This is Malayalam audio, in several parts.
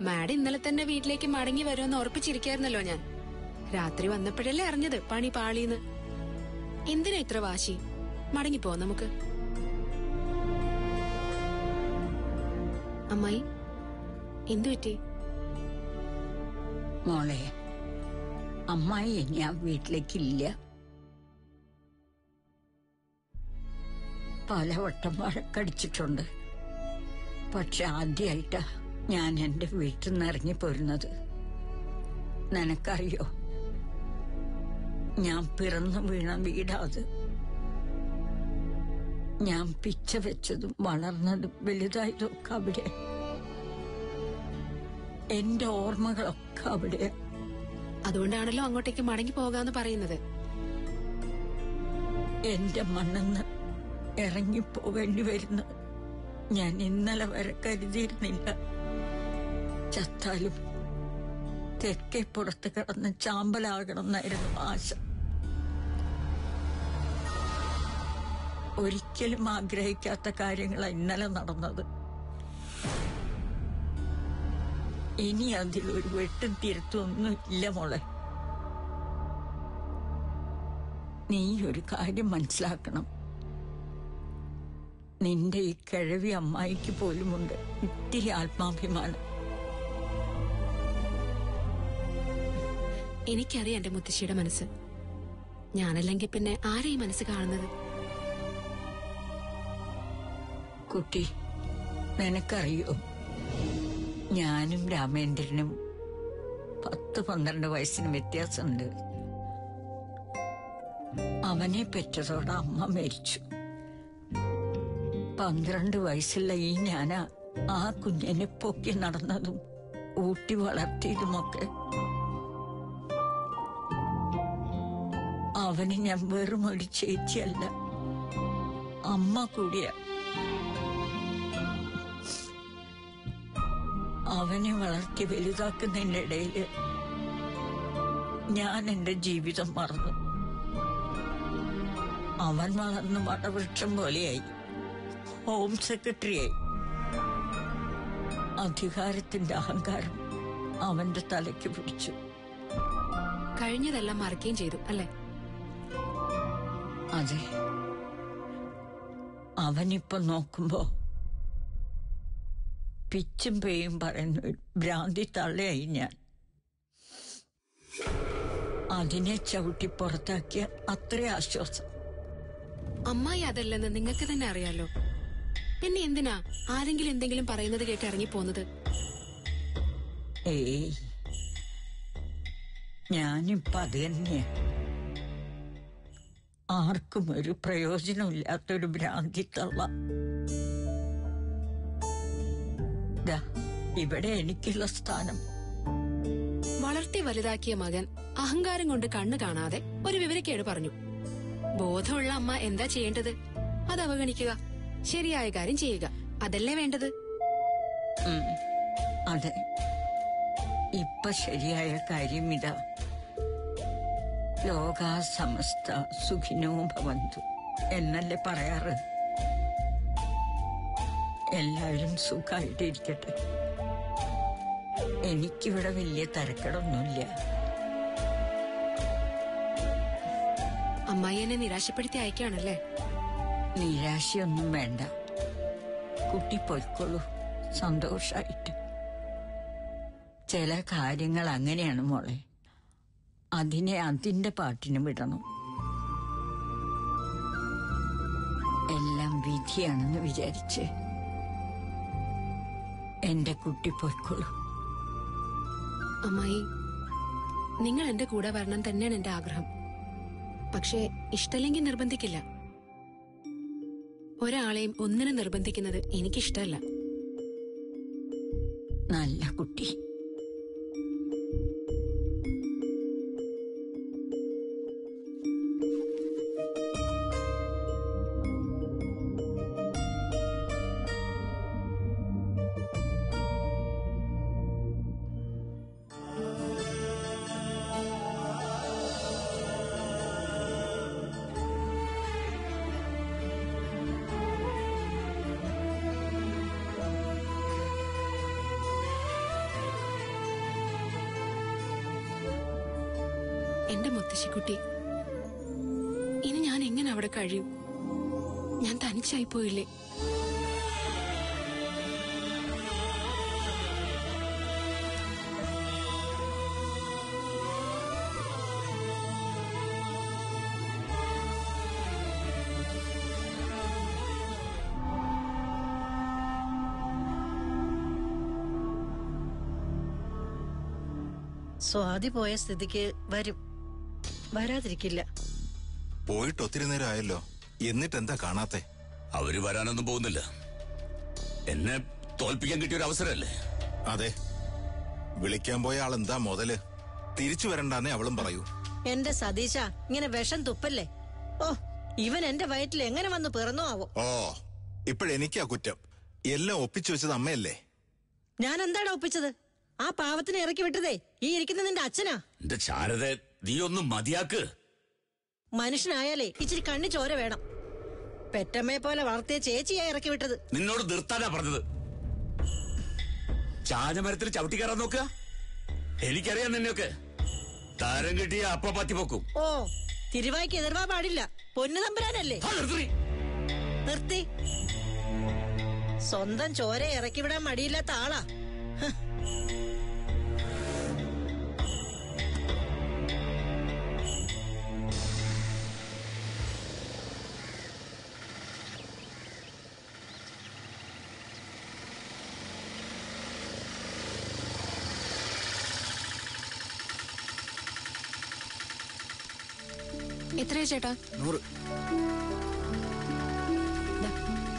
മാഡം ഇന്നലെ തന്നെ വീട്ടിലേക്ക് മടങ്ങി വരുമെന്ന് ഉറപ്പിച്ചിരിക്കായിരുന്നല്ലോ ഞാൻ രാത്രി വന്നപ്പോഴല്ലേ അറിഞ്ഞത് പണി പാളീന്ന് എന്തിനാ ഇത്ര വാശി മടങ്ങിപ്പോ നമുക്ക് അമ്മായി എന്തു പറ്റി മോളെ അമ്മായി ഇനി ആ വീട്ടിലേക്കില്ല പലവട്ടം വഴക്കടിച്ചിട്ടുണ്ട് പക്ഷെ ആദ്യമായിട്ടാ ഞാൻ എന്റെ വീട്ടിൽ നിന്ന് ഇറങ്ങിപ്പോരുന്നത് നിനക്കറിയോ ഞാൻ പിറന്നു വീണ വീടാത് ഞാൻ പിച്ച വെച്ചതും വളർന്നതും വലുതായതും ഒക്കെ അവിടെ എന്റെ ഓർമ്മകളൊക്കെ അവിടെ അതുകൊണ്ടാണല്ലോ അങ്ങോട്ടേക്ക് മടങ്ങി പോകാന്ന് പറയുന്നത് എന്റെ മണ്ണെന്ന് ഇറങ്ങിപ്പോവേണ്ടി വരുന്ന ഞാൻ ഇന്നലെ വരെ കരുതിയിരുന്നില്ല ചത്താലും തെക്കേ പുറത്ത് കിടന്ന് ചാമ്പലാകണമെന്നായിരുന്നു ആശ ഒരിക്കലും ആഗ്രഹിക്കാത്ത കാര്യങ്ങളാണ് ഇന്നലെ നടന്നത് ഇനി അതിലൊരു വെട്ടും തിരുത്തൊന്നും ഇല്ല മോളെ നീ ഒരു കാര്യം മനസ്സിലാക്കണം നിന്റെ ഈ കിഴവി അമ്മായിക്ക് പോലുമുണ്ട് ഇത്തിരി ആത്മാഭിമാനം എനിക്കറിയാം എന്റെ മുത്തശ്ശിയുടെ മനസ്സ് ഞാനല്ലെങ്കിൽ പിന്നെ ആരെ ഈ മനസ്സ് കാണുന്നത് കുട്ടി നിനക്കറിയോ ഞാനും രാമേന്ദ്രനും പത്ത് പന്ത്രണ്ട് വയസ്സിന് വ്യത്യാസമുണ്ട് അവനെ പെറ്റതോടെ അമ്മ മരിച്ചു പന്ത്രണ്ട് വയസ്സുള്ള ഈ ഞാനാ ആ കുഞ്ഞിനെ പൊക്കി നടന്നതും ഊട്ടി വളർത്തിയതുമൊക്കെ അവന് ഞാൻ വെറും ഒരു ചേച്ചിയല്ല അമ്മ കൂടിയാ അവനെ വളർത്തി വലുതാക്കുന്നതിന്റെ ഇടയില് ഞാൻ എന്റെ ജീവിതം മറന്നു അവൻ വളർന്ന് വടവൃക്ഷം പോലെയായി ഹോം സെക്രട്ടറിയായി അധികാരത്തിന്റെ അഹങ്കാരം അവന്റെ തലയ്ക്ക് പിടിച്ചു കഴിഞ്ഞതെല്ലാം മറക്കുകയും ചെയ്തു അല്ലെ അതെ അവനിപ്പൊ നോക്കുമ്പോ പിച്ചും പേയും പറയുന്ന ഒരു ഭ്രാന്തി തള്ളയായി ഞാൻ അതിനെ ചവിട്ടി പുറത്താക്കിയ അത്ര ആശ്വാസം അമ്മായി അതല്ലെന്ന് നിങ്ങൾക്ക് തന്നെ അറിയാലോ പിന്നെ എന്തിനാ ആരെങ്കിലും എന്തെങ്കിലും പറയുന്നത് കേട്ട് ഇറങ്ങി പോന്നത് ഏയ് ഞാനിപ്പൊ അത് തന്നെയാ ആർക്കും ഒരു പ്രയോജനമില്ലാത്തൊരു ഭ്രാന്തി തള്ള ദാ, ഇവിടെ എനിക്കുള്ള സ്ഥാനം വളർത്തി വലുതാക്കിയ മകൻ അഹങ്കാരം കൊണ്ട് കണ്ണു കാണാതെ ഒരു വിവരക്കേട് പറഞ്ഞു ബോധമുള്ള അമ്മ എന്താ ചെയ്യേണ്ടത് അത് അവഗണിക്കുക ശരിയായ കാര്യം ചെയ്യുക അതല്ലേ വേണ്ടത് ഉം, അതെ ഇപ്പൊ ശരിയായ കാര്യം ഇതാ ലോകാ സമസ്ത സുഖിനോ ഭവന്തു എന്നല്ലേ പറയാറ് എല്ലാവരും സുഖമായിട്ടിരിക്കട്ടെ എനിക്കിവിടെ വലിയ തരക്കടൊന്നുമില്ല അമ്മായി എന്നെ നിരാശപ്പെടുത്തി അയക്കാണല്ലേ നിരാശയൊന്നും വേണ്ട കുട്ടി പൊയ്ക്കൊള്ളൂ സന്തോഷായിട്ട് ചില കാര്യങ്ങൾ അങ്ങനെയാണ് മോളെ അതിനെ അതിന്റെ പാട്ടിന് വിടണം എല്ലാം വിധിയാണെന്ന് വിചാരിച്ച് എന്റെ കുട്ടി പൊയ്ക്കൊള്ളൂ അമ്മായി നിങ്ങൾ എന്റെ കൂടെ വരണം തന്നെയാണ് എന്റെ ആഗ്രഹം പക്ഷേ ഇഷ്ടല്ലെങ്കിൽ നിർബന്ധിക്കില്ല ഒരാളെയും ഒന്നിനും നിർബന്ധിക്കുന്നത് എനിക്കിഷ്ടമല്ല നല്ല കുട്ടി എന്റെ മുത്തശ്ശിക്കുട്ടി ഇനി ഞാൻ എങ്ങനെ അവിടെ കഴിയും ഞാൻ തനിച്ചായി പോയില്ലേ സ്വാതി പോയ സ്ഥിതിക്ക് വരും വരാതിരിക്കില്ല പോയിട്ട് ഒത്തിരി നേരം ആയല്ലോ എന്നിട്ട് എന്താ കാണാത്തെ അവര് വരാനൊന്നും പോകുന്നില്ല എന്നെ തോൽപ്പിക്കാൻ കിട്ടിയ ഒരു അവസരമല്ലേ അതെ വിളിക്കാൻ പോയ ആൾ എന്താ മുതല് തിരിച്ചു വരണ്ടാന്നേ അവളും പറയൂ എന്റെ സതീശ ഇങ്ങനെ വിഷം തുപ്പല്ലേ ഓ ഇവൻ എന്റെ വയറ്റിൽ എങ്ങനെ വന്ന് പിറന്നോ ആവോ ഓ ഇപ്പോഴെനിക്കാ കുറ്റം എല്ലാം ഒപ്പിച്ചു വെച്ചത് അമ്മയല്ലേ ഞാൻ എന്താണ് ഒപ്പിച്ചത് ആ പാവത്തിനെ ഇറക്കി വിട്ടതേ ഈ ഇരിക്കുന്ന നിന്റെ അച്ഛനാ എന്റെ ശാരദ നീ ഒന്ന് മതിയാക്ക് മനുഷ്യനായാലേ ഇച്ചിരി കണ്ണി ചോര വേണം പെറ്റമ്മയെ പോലെ വളർത്തിയ ചേച്ചിയാ ഇറക്കി വിട്ടത് നിന്നോട് നിർത്താനാ പറഞ്ഞത് ചാഞ്ഞമരത്തിൽ ചവിട്ടി കയറാൻ നോക്കുക എനിക്കറിയാം നിന്നെയൊക്കെ താരം കിട്ടിയ അപ്പ പറ്റി പൊക്കും ഓ തിരുവായ്ക്ക് എതിർവാ പാടില്ല പൊന്നു തമ്പുരാനല്ലേ ആ, നിർത്തി. നിർത്തി സ്വന്തം ചോര ഇറക്കി വിടാൻ മടിയില്ലാത്ത ആളാ ഹ്. എത്രയാ ചേട്ടാ നൂറ് ദാ.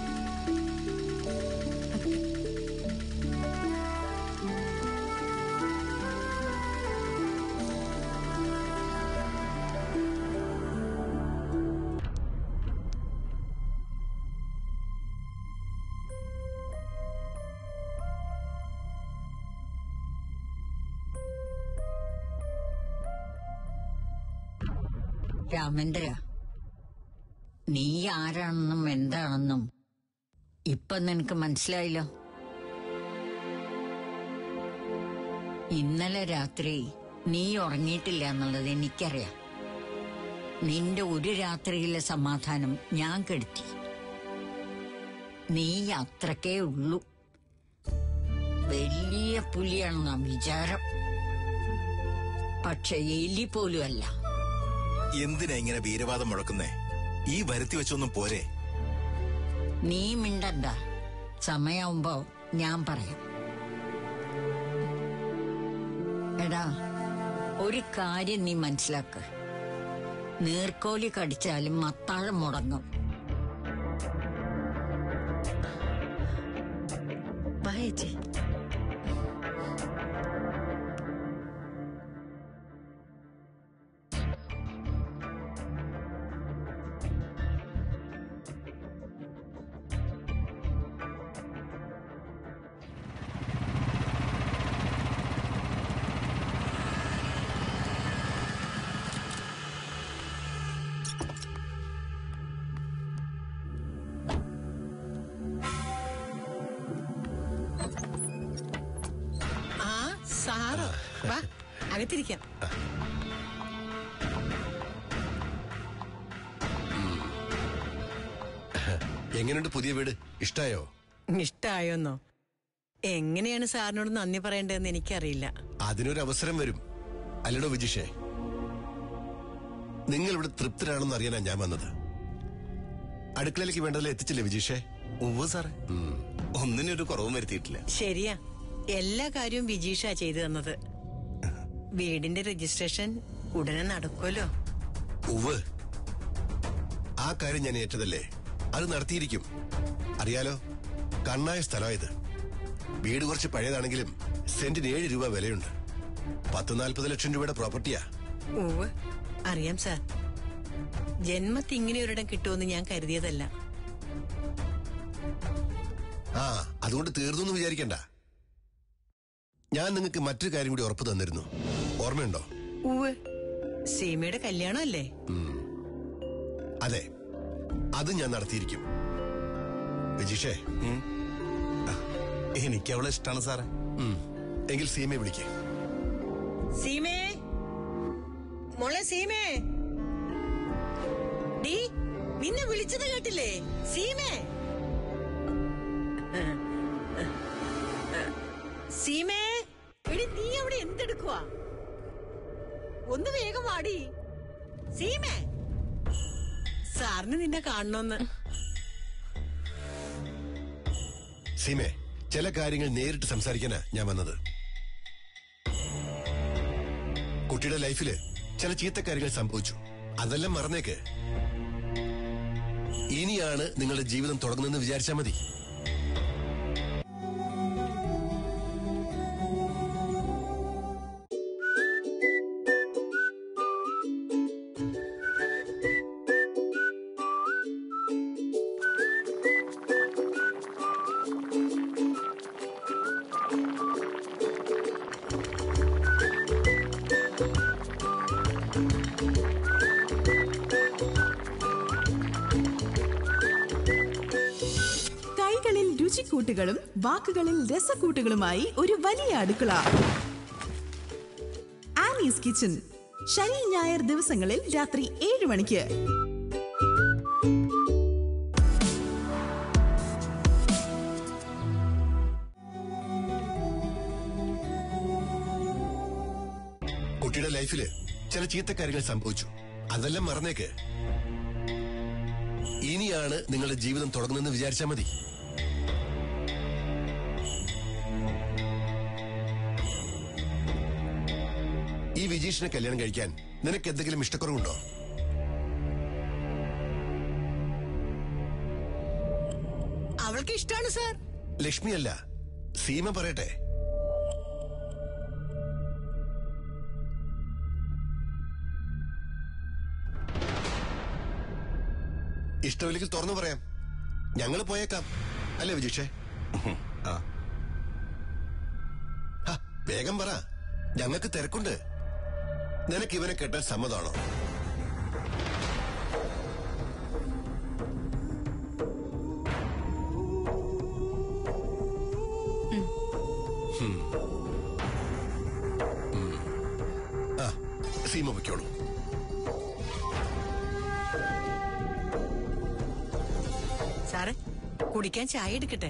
രാമേന്ദ്ര നീ ആരാണെന്നും എന്താണെന്നും ഇപ്പൊ നിനക്ക് മനസ്സിലായല്ലോ ഇന്നലെ രാത്രി നീ ഉറങ്ങിയിട്ടില്ല എന്നുള്ളത് എനിക്കറിയാം നിന്റെ ഒരു രാത്രിയിലെ സമാധാനം ഞാൻ കെടുത്തി നീ അത്രക്കേ ഉള്ളൂ വലിയ പുലിയാണെന്ന വിചാരം പക്ഷെ എലി പോലും അല്ല എന്തിനാ ഇങ്ങനെ വീരവാദം മുഴക്കുന്നേ ഈ വരുത്തി വെച്ചൊന്നും പോരെ നീ മിണ്ടണ്ട സമയാവുമ്പോ ഞാൻ പറയാം എടാ ഒരു കാര്യം നീ മനസ്സിലാക്ക നീർക്കോലി കടിച്ചാലും മത്താഴം മുടങ്ങും വാ ചേച്ചി ആ സാറോ വാ അകത്തിരിക്കാം എങ്ങനെയുണ്ട് പുതിയ വീട് ഇഷ്ടായോ ഇഷ്ടായോന്നോ എങ്ങനെയാണ് സാറിനോട് നന്ദി പറയേണ്ടതെന്ന് എനിക്കറിയില്ല അതിനൊരു അവസരം വരും അല്ലടോ വിജിഷേ നിങ്ങൾ ഇവിടെ തൃപ്തരാണെന്ന് അറിയാനാ ഞാൻ വന്നത് അടുക്കളയിലേക്ക് വേണ്ടതെല്ലാം എത്തിച്ചില്ലേ വിജീഷേ ഉവ്വ് സാറേ ഒന്നിനൊരു കുറവും വരുത്തിയിട്ടില്ല ശരിയാ എല്ലാ കാര്യവും വിജീഷാ ചെയ്തു തന്നത് വീടിന്റെ രജിസ്ട്രേഷൻ ഉടനെ നടക്കുമല്ലോ ഉവ് ആ കാര്യം ഞാൻ ഏറ്റതല്ലേ അത് നടത്തിയിരിക്കും അറിയാലോ കണ്ണായ സ്ഥലമായത് വീട് കുറച്ച് പഴയതാണെങ്കിലും സെന്റിന് ഏഴ് രൂപ വിലയുണ്ട് പത്ത് നാൽപ്പത് ലക്ഷം രൂപയുടെ പ്രോപ്പർട്ടിയാ ഉവ് അറിയാം സാർ ജന്മത്ത് ഇങ്ങനെ ഒരിടം കിട്ടുമെന്ന് ഞാൻ കരുതിയതല്ല ആ അതുകൊണ്ട് തീർന്നു വിചാരിക്കണ്ട ഞാൻ നിങ്ങൾക്ക് മറ്റൊരു കാര്യം കൂടി ഉറപ്പ് തന്നിരുന്നു ഓർമ്മയുണ്ടോ ഉവ് സീമയുടെ കല്യാണം അല്ലേ അതെ അത് ഞാൻ നടത്തിയിരിക്കും വിജീഷേ എനിക്ക് അവളെ ഇഷ്ടമാണ് സാറേ ഉം. എങ്കിൽ സീമയെ വിളിക്കേ സീമേ മോളെ സീമേ ഡീ നിന്നെ വിളിച്ചത് കേട്ടില്ലേ സീമേ സീമേ എടി നീ അവിടെ എന്തെടുക്കുവാ ഒന്ന് വേഗം വാടി സീമേ സാറിന് നിന്നെ കാണണമെന്ന് സീമേ ചില കാര്യങ്ങൾ നേരിട്ട് സംസാരിക്കാനാ ഞാൻ വന്നത് കുട്ടിയുടെ ലൈഫില് ചില ചീത്ത കാര്യങ്ങൾ സംഭവിച്ചു അതെല്ലാം മറന്നേക്ക് ഇനിയാണ് നിങ്ങളുടെ ജീവിതം തുടങ്ങുന്നതെന്ന് വിചാരിച്ചാൽ മതി കൈകളിൽ രുചിക്കൂട്ടുകളും വാക്കുകളിൽ രസക്കൂട്ടുകളുമായി ഒരു വലിയ അടുക്കള ആനീസ് കിച്ചൺ ശനി ഞായർ ദിവസങ്ങളിൽ രാത്രി ഏഴ് മണിക്ക് കുട്ടിയുടെ ലൈഫില് ചില ചീത്ത കാര്യങ്ങൾ സംഭവിച്ചു അതെല്ലാം മറന്നേക്ക് ഇനിയാണ് നിങ്ങളുടെ ജീവിതം തുടങ്ങുന്നതെന്ന് വിചാരിച്ചാൽ മതി ഈ വിജീഷിനെ കല്യാണം കഴിക്കാൻ നിനക്ക് എന്തെങ്കിലും ഇഷ്ടക്കുറവുണ്ടോ അവൾക്ക് ഇഷ്ടാണ് സാർ ലക്ഷ്മിയല്ല സീമ പറയട്ടെ ഇഷ്ടമില്ലെങ്കിൽ തുറന്നു പറയാം ഞങ്ങൾ പോയേക്കാം അല്ലേ വിജീഷേ ആ ഹ, വേഗം പറ ഞങ്ങൾക്ക് തിരക്കുണ്ട് നിനക്ക് ഇവനെ കെട്ടാൻ സമ്മതമാണോ ഹും. ഉം. ആ സീമ വയ്ക്കോളൂ സാറേ കുടിക്കാൻ ചായ എടുക്കട്ടെ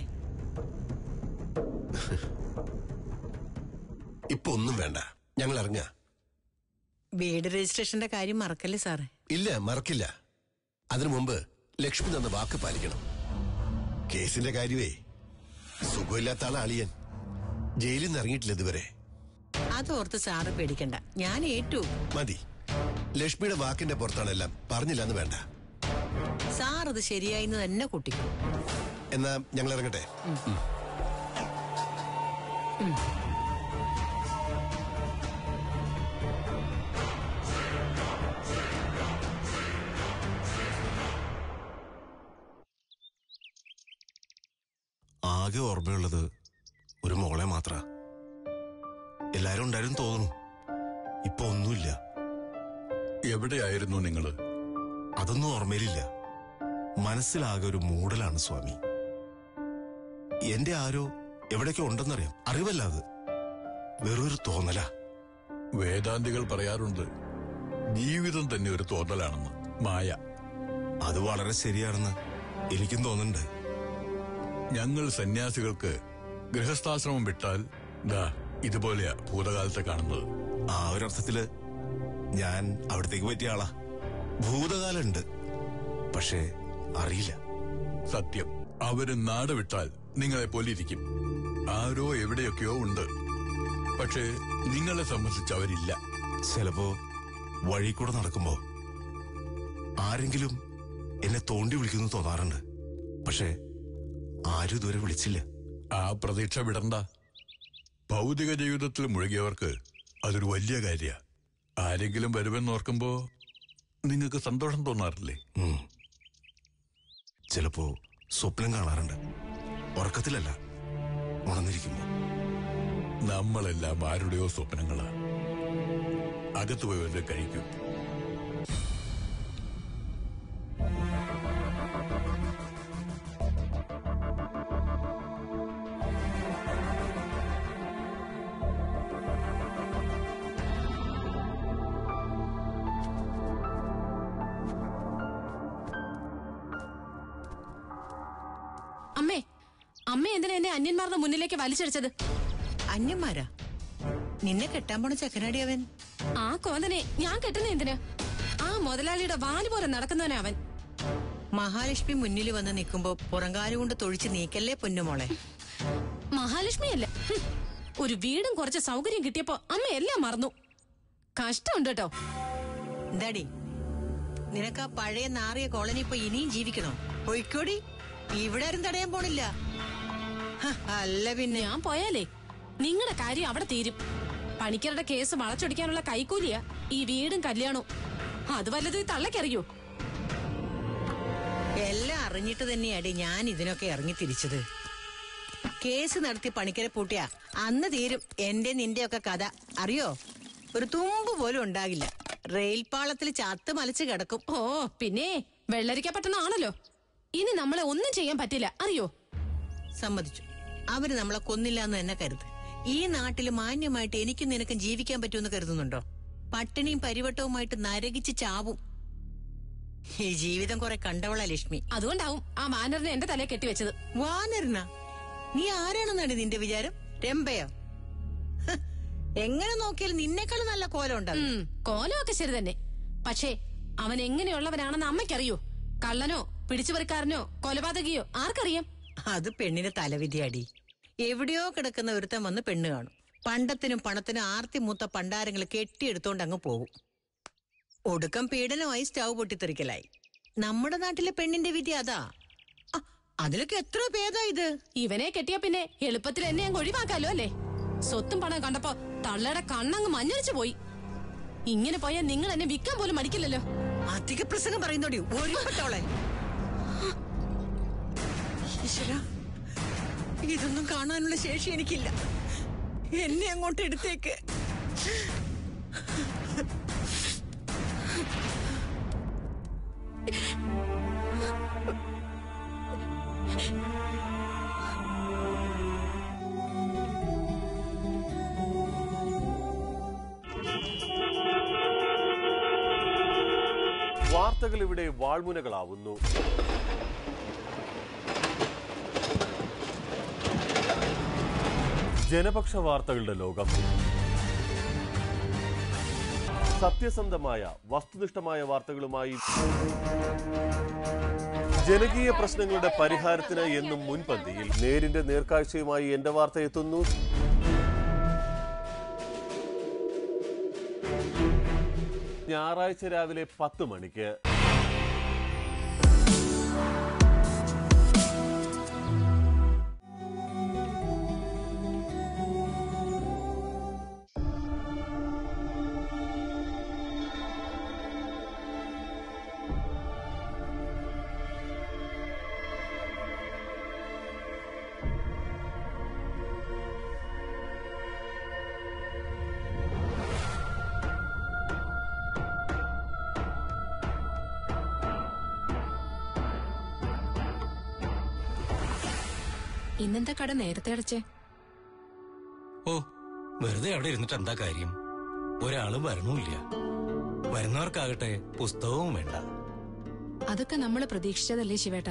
ഇപ്പൊ ഒന്നും വേണ്ട ഞങ്ങൾ ഇറങ്ങാ വീട് രജിസ്ട്രേഷന്റെ കാര്യം മറക്കല്ലേ സാറേ ഇല്ല മറക്കില്ല അതിനു മുമ്പ് ലക്ഷ്മി തന്ന വാക്ക് പാലിക്കണം കേസിന്റെ കാര്യമേ സുഖമില്ലാത്ത ആളാ അളിയൻ ജയിലിൽ നിന്ന് ഇറങ്ങിയിട്ടില്ല ഇതുവരെ അതോർത്ത് സാറ് പേടിക്കണ്ട ഞാൻ ഏറ്റു മതി ലക്ഷ്മിയുടെ വാക്കിന്റെ പുറത്താണെല്ലാം പറഞ്ഞില്ല എന്ന് വേണ്ട സാർ അത് ശരിയായിന്ന് തന്നെ കുട്ടിക്കും എന്നാ ഞങ്ങൾ ഇറങ്ങട്ടെ ആകെ ഓർമ്മയുള്ളത് ഒരു മോളെ മാത്ര എല്ലാരും ഉണ്ടായിരുന്നു തോന്നുന്നു ഇപ്പൊ ഒന്നുമില്ല എവിടെയായിരുന്നു നിങ്ങള് അതൊന്നും ഓർമ്മയിലില്ല മനസ്സിലാകെ ഒരു മൂടലാണ് സ്വാമി എന്റെ ആരോ എവിടേക്കോ ഉണ്ടെന്നറിയാം അറിവല്ല അത് വെറൊരു തോന്നലാ വേദാന്തികൾ പറയാറുണ്ട് ജീവിതം തന്നെ ഒരു തോന്നലാണെന്ന് മായ അത് വളരെ ശരിയാണെന്ന് എനിക്കും തോന്നുന്നുണ്ട് ഞങ്ങൾ സന്യാസികൾക്ക് ഗൃഹസ്ഥാശ്രമം വിട്ടാൽ ദാ ഇതുപോലെയാ ഭൂതകാലത്തെ കാണുന്നത് ആ ഒരു അർത്ഥത്തില് ഞാൻ അവിടത്തേക്ക് പറ്റിയ ആളാ ഭൂതകാലുണ്ട് പക്ഷേ അറിയില്ല സത്യം അവര് നാട് വിട്ടാൽ നിങ്ങളെ പോലെ ഇരിക്കും ആരോ എവിടെയൊക്കെയോ ഉണ്ട് പക്ഷേ നിങ്ങളെ സംബന്ധിച്ച് അവരില്ല ചിലപ്പോ വഴി കൂടെ നടക്കുമ്പോ ആരെങ്കിലും എന്നെ തോണ്ടി വിളിക്കുന്നു തോന്നാറുണ്ട് പക്ഷേ ആരും ഇതുവരെ വിളിച്ചില്ല ആ പ്രതീക്ഷ വിടണ്ട ഭൗതിക ജീവിതത്തിൽ മുഴുകിയവർക്ക് അതൊരു വലിയ കാര്യ ആരെങ്കിലും വരുമെന്നോർക്കുമ്പോ നിങ്ങൾക്ക് സന്തോഷം തോന്നാറില്ലേ ഉം. ചിലപ്പോ സ്വപ്നം കാണാറുണ്ട് ഉറക്കത്തിലല്ല ഉണർന്നിരിക്കുമ്പോ നമ്മളെല്ലാം ആരുടെയോ സ്വപ്നങ്ങളാ അകത്ത് പോയി വല്ലതും കഴിക്കും അമ്മ എന്തിനാ എന്നെ അന്യന്മാരുടെ മുന്നിലേക്ക് വലിച്ചടിച്ചത് അന്യന്മാരാ നിന്നെ കെട്ടാൻ പോണ ചെക്കനാടി അവൻ ആ കോന്തനെ ഞാൻ കെട്ടുന്ന എന്തിനാ ആ മുതലാളിയുടെ വാല് പോലെ നടക്കുന്നവനാ അവൻ മഹാലക്ഷ്മി മുന്നിൽ വന്ന് നിൽക്കുമ്പോ പുറങ്കാലുകൊണ്ട് തൊഴിച്ച് നീക്കല്ലേ പൊന്നുമോളെ മഹാലക്ഷ്മിയല്ല ഹും. ഒരു വീടും കുറച്ച് സൗകര്യം കിട്ടിയപ്പോ അമ്മ എല്ലാം മറന്നു കഷ്ടമുണ്ട് കേട്ടോ എന്താടി നിനക്ക് ആ പഴയ നാറിയ കോളനി ഇപ്പൊ ഇനിയും ജീവിക്കണോ പൊയ്ക്കോടി ഇവിടെ ആരും തടയാൻ പോണില്ല ഹ, അല്ല പിന്നെ ഞാൻ പോയാലേ നിങ്ങളുടെ കാര്യം അവിടെ തീരും പണിക്കരുടെ കേസ് വളച്ചൊടിക്കാനുള്ള കൈക്കൂലിയാ ഈ വീടും കല്യാണവും അത് വല്ലതും ഈ തള്ളക്കറിയോ എല്ലാം അറിഞ്ഞിട്ട് തന്നെയാടി ഞാൻ ഇതിനൊക്കെ ഇറങ്ങി തിരിച്ചത് കേസ് നടത്തി പണിക്കരെ പൂട്ടിയ അന്ന് തീരും എന്റെ നിന്റെ ഒക്കെ കഥ അറിയോ ഒരു തുമ്പ് പോലും ഉണ്ടാകില്ല റെയിൽ പാളത്തിൽ ചത്ത് മലച്ച് കിടക്കും ഓ പിന്നെ വെള്ളരിക്ക പട്ടണമാണല്ലോ ഇനി നമ്മളെ ഒന്നും ചെയ്യാൻ പറ്റില്ല അറിയോ സമ്മതിച്ചു അവര് നമ്മളെ കൊന്നില്ല എന്ന് തന്നെ കരുത് ഈ നാട്ടിൽ മാന്യമായിട്ട് എനിക്കും നിനക്കും ജീവിക്കാൻ പറ്റുമെന്ന് കരുതുന്നുണ്ടോ പട്ടിണിയും പരിവട്ടവുമായിട്ട് നരകിച്ച് ചാവും ഈ ജീവിതം കുറെ കണ്ടവളാ ലക്ഷ്മി അതുകൊണ്ടാവും ആ മാനറിനെ എന്റെ തലയെ കെട്ടിവെച്ചത് വാനരന നീ ആരാണെന്നാണ് നിന്റെ വിചാരം രംഭയോ ഹ്, എങ്ങനെ നോക്കിയാലും നിന്നെക്കാളും നല്ല കോലം ഉണ്ടാവും ഉം, കോലമൊക്കെ ശരി തന്നെ പക്ഷേ അവൻ എങ്ങനെയുള്ളവനാണെന്ന് അമ്മയ്ക്കറിയോ കള്ളനോ പിടിച്ചുപറിക്കാരനോ കൊലപാതകിയോ ആർക്കറിയാം അത് പെണ്ണിന് തലവിധിയാടി എവിടെയോ കിടക്കുന്ന ഒരുത്തൻ വന്ന് പെണ്ണ് കാണും പണ്ടത്തിനും പണത്തിനും ആർത്തി മൂത്ത പണ്ടാരങ്ങൾ കെട്ടിയെടുത്തോണ്ട് അങ്ങ് പോകും ഒടുക്കം പീഡനമായി സ്റ്റൗ പൊട്ടിത്തെറിക്കലായി നമ്മുടെ നാട്ടിലെ പെണ്ണിന്റെ വിധി അതാ ആ, അതിലൊക്കെ എത്ര ഭേദം ഇത് ഇവനെ കെട്ടിയ പിന്നെ എളുപ്പത്തിൽ എന്നെ അങ്ങ് ഒഴിവാക്കാലോ അല്ലേ സ്വത്തും പണം കണ്ടപ്പോ തള്ളയുടെ കണ്ണങ്ങ് മഞ്ഞളിച്ചു പോയി ഇങ്ങനെ പോയാൽ നിങ്ങൾ എന്നെ വിൽക്കാൻ പോലും മടിക്കില്ലല്ലോ അധിക പ്രസംഗം പറയുന്നോടി ഒരുപെട്ടോളെ ഈശ്വരാ, ഇതൊന്നും കാണാനുള്ള ശേഷി എനിക്കില്ല എന്നെ അങ്ങോട്ട് എടുത്തേക്ക് വാർത്തകൾ ഇവിടെ വാൾമുനകളാവുന്നു ജനപക്ഷ വാർത്തകളുടെ ലോകം സത്യസന്ധമായ വസ്തുനിഷ്ഠമായ വാർത്തകളുമായി ജനകീയ പ്രശ്നങ്ങളുടെ പരിഹാരത്തിന് എന്നും മുൻപന്തിയിൽ നേരിന്റെ നേർക്കാഴ്ചയുമായി എന്റെ വാർത്ത എത്തുന്നു ഞായറാഴ്ച രാവിലെ പത്ത് മണിക്ക് ഇന്നെന്താ കട നേരത്തെ അടച്ചേ ഓ വെറുതെ അവിടെ ഇരുന്നിട്ട് എന്താ കാര്യം ഒരാളും വരണമില്ല വരുന്നവർക്കാകട്ടെ പുസ്തകവും വേണ്ട അതൊക്കെ നമ്മൾ പ്രതീക്ഷിച്ചതല്ലേ ശിവേട്ടാ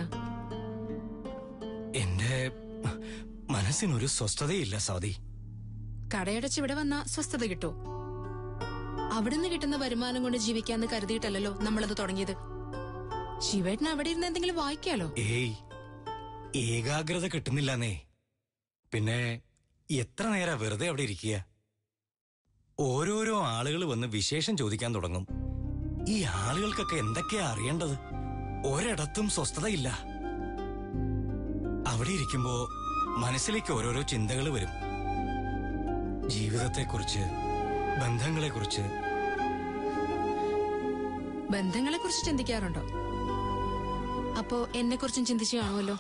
എന്റെ മനസ്സിനൊരു സ്വസ്ഥതയില്ല സാദി കടയടച്ച് ഇവിടെ വന്ന സ്വസ്ഥത കിട്ടൂ അവിടുന്ന് കിട്ടുന്ന വരുമാനം കൊണ്ട് ജീവിക്കാന്ന് കരുതിയിട്ടല്ലല്ലോ നമ്മളത് തുടങ്ങിയത് ശിവേട്ടന് അവിടെ ഇരുന്ന് എന്തെങ്കിലും വായിക്കാലോ ഏയ് ഏകാഗ്രത കിട്ടുന്നില്ലെന്നേ പിന്നെ എത്ര നേരാ വെറുതെ അവിടെ ഇരിക്കുക ഓരോരോ ആളുകൾ വന്ന് വിശേഷം ചോദിക്കാൻ തുടങ്ങും ഈ ആളുകൾക്കൊക്കെ എന്തൊക്കെയാ അറിയേണ്ടത് ഒരിടത്തും സ്വസ്ഥതയില്ല അവിടെ ഇരിക്കുമ്പോ മനസ്സിലേക്ക് ഓരോരോ ചിന്തകൾ വരും ജീവിതത്തെക്കുറിച്ച് ബന്ധങ്ങളെക്കുറിച്ച് ബന്ധങ്ങളെ കുറിച്ച് ചിന്തിക്കാറുണ്ടോ അപ്പോ എന്നെ കുറിച്ചും ചിന്തിച്ചു കാണുമല്ലോ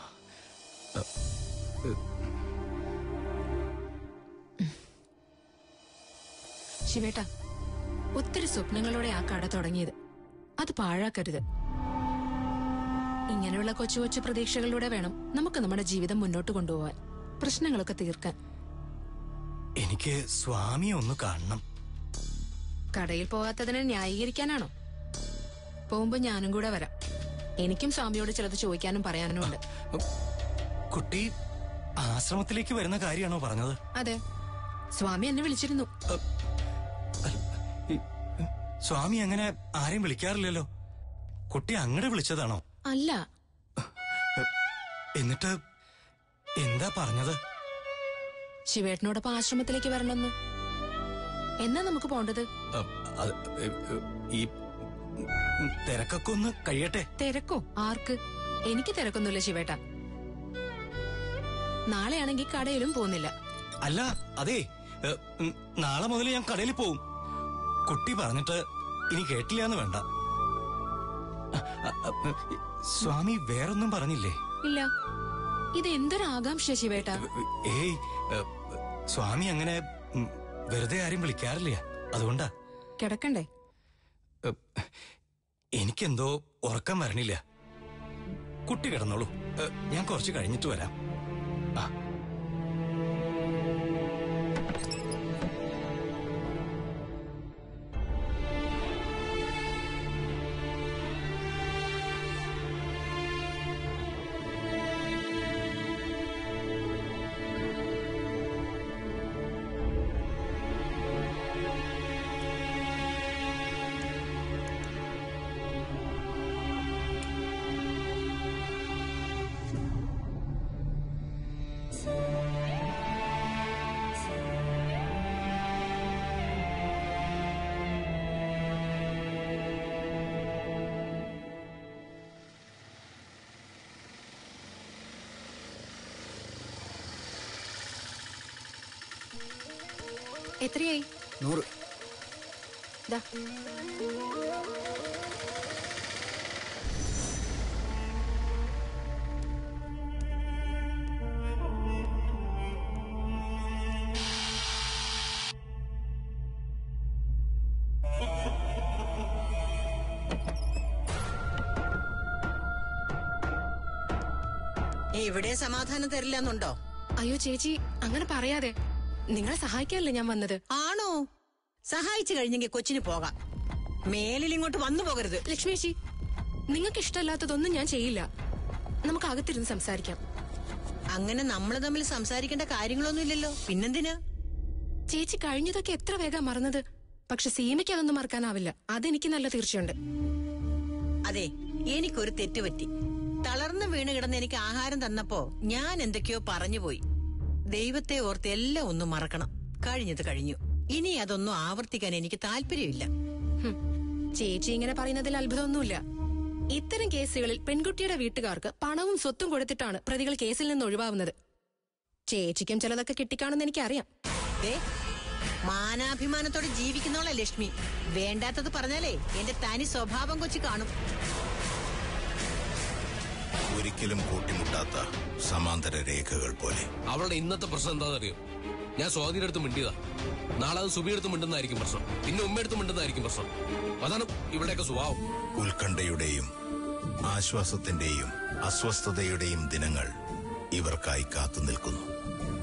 ശിവേട്ട ഒത്തിരി സ്വപ്നങ്ങളോടെ ആ കട തുടങ്ങിയത് അത് പാഴാക്കരുത് ഇങ്ങനെയുള്ള കൊച്ചു കൊച്ചു പ്രതീക്ഷകളിലൂടെ വേണം നമുക്ക് നമ്മുടെ ജീവിതം മുന്നോട്ട് കൊണ്ടുപോവാൻ പ്രശ്നങ്ങളൊക്കെ തീർക്കാൻ എനിക്ക് സ്വാമിയെ ഒന്ന് കാണണം കടയിൽ പോകാത്തതിനെ ന്യായീകരിക്കാനാണോ പോകുമ്പോ ഞാനും കൂടെ വരാം എനിക്കും സ്വാമിയോട് ചിലത് ചോദിക്കാനും പറയാനും ഉണ്ട് കുട്ടി ആശ്രമത്തിലേക്ക് വരുന്ന കാര്യമാണോ പറഞ്ഞത് അതെ സ്വാമി എന്നെ വിളിച്ചിരുന്നു സ്വാമി അങ്ങനെ ആരെയും വിളിക്കാറില്ലല്ലോ കുട്ടി അങ്ങടെ വിളിച്ചതാണോ അല്ല എന്നിട്ട് എന്താ പറഞ്ഞത് ശിവേട്ടനോടൊപ്പം ആശ്രമത്തിലേക്ക് വരണമെന്ന് എന്നാ നമുക്ക് പോണ്ടത് അ, അത്, എ, എ, ഈ ഉം, തിരക്കൊക്കെ ഒന്ന് കഴിയട്ടെ തിരക്കോ ആർക്ക് എനിക്ക് തിരക്കൊന്നുമില്ല ശിവേട്ട നാളെയാണെങ്കിൽ കടയിലും പോകുന്നില്ല അല്ല അതെ എ, ഉം, നാളെ മുതൽ ഞാൻ കടയിൽ പോവും കുട്ടി പറഞ്ഞിട്ട് ഇനി കേട്ടില്ല എന്ന് വേണ്ട അ, അ, അ, സ്വാമി വേറൊന്നും പറഞ്ഞില്ലേ ഇല്ല ഇത് എന്തൊരു ആകാംക്ഷ ശിവേട്ട ഏയ് എ, സ്വാമി അങ്ങനെ ഉം, വെറുതെ ആരും വിളിക്കാറില്ല അതുകൊണ്ടാ കിടക്കണ്ടേ എ, എനിക്കെന്തോ ഉറക്കം വരണില്ല കുട്ടി കിടന്നോളൂ എ, ഞാൻ കുറച്ച് കഴിഞ്ഞിട്ട് വരാം ആ എത്രയായി നൂറ് ദാ ഇവിടെ സമാധാനം തരില്ലെന്നുണ്ടോ അയ്യോ ചേച്ചി അങ്ങനെ പറയാതെ നിങ്ങളെ സഹായിക്കാനല്ലേ ഞാൻ വന്നത് ആണോ സഹായിച്ചു കഴിഞ്ഞെങ്കിൽ കൊച്ചിന് പോകാം മേലിൽ ഇങ്ങോട്ട് വന്നു പോകരുത് ലക്ഷ്മിയേച്ചി നിങ്ങൾക്ക് ഇഷ്ടമല്ലാത്തതൊന്നും ഞാൻ ചെയ്യില്ല നമുക്ക് അകത്തിരുന്ന് സംസാരിക്കാം അങ്ങനെ നമ്മൾ തമ്മിൽ സംസാരിക്കേണ്ട കാര്യങ്ങളൊന്നുമില്ലല്ലോ പിന്നെന്തിനാ ചേച്ചി കഴിഞ്ഞതൊക്കെ എത്ര വേഗം മറന്നത് പക്ഷെ സീമയ്ക്ക് അതൊന്നും മറക്കാനാവില്ല അതെനിക്ക് നല്ല തീർച്ചയുണ്ട് അതെ എനിക്കൊരു തെറ്റ് പറ്റി തളർന്നു വീണ് കിടന്ന് എനിക്ക് ആഹാരം തന്നപ്പോ ഞാൻ എന്തൊക്കെയോ പറഞ്ഞുപോയി ദൈവത്തെ ഓർത്ത് എല്ലാം ഒന്നും മറക്കണം കഴിഞ്ഞത് കഴിഞ്ഞു ഇനി അതൊന്നും ആവർത്തിക്കാൻ എനിക്ക് താല്പര്യമില്ല ഹും. ചേച്ചി ഇങ്ങനെ പറയുന്നതിൽ അത്ഭുതമൊന്നുമില്ല ഇത്തരം കേസുകളിൽ പെൺകുട്ടിയുടെ വീട്ടുകാർക്ക് പണവും സ്വത്തും കൊടുത്തിട്ടാണ് പ്രതികൾ കേസിൽ നിന്ന് ഒഴിവാവുന്നത് ചേച്ചിക്കും ചിലതൊക്കെ കിട്ടിക്കാണെന്ന് എനിക്കറിയാം ദേ, മാനാഭിമാനത്തോടെ ജീവിക്കുന്നോളാ ലക്ഷ്മി വേണ്ടാത്തത് പറഞ്ഞാലേ എന്റെ തനി സ്വഭാവം കൊച്ചു കാണും ഒരിക്കലും കൂട്ടിമുട്ടാത്ത സമാന്തര രേഖകൾ പോലെ അവളുടെ ഇന്നത്തെ പ്രശ്നം എന്താണെന്നറിയോ ഞാൻ സ്വാതിയുടെ അടുത്ത് മിണ്ടിയതാ നാളെ അത് സുബിയെടുത്ത് മിണ്ടുന്നതായിരിക്കും പ്രശ്നം പിന്നെ ഉമ്മയെടുത്ത് മിണ്ടുന്നതായിരിക്കും പ്രശ്നം അതാണ് ഇവിടെയൊക്കെ സ്വഭാവം ഉത്കണ്ഠയുടെയും ആശ്വാസത്തിന്റെയും അസ്വസ്ഥതയുടെയും ദിനങ്ങൾ ഇവർക്കായി കാത്തു നിൽക്കുന്നു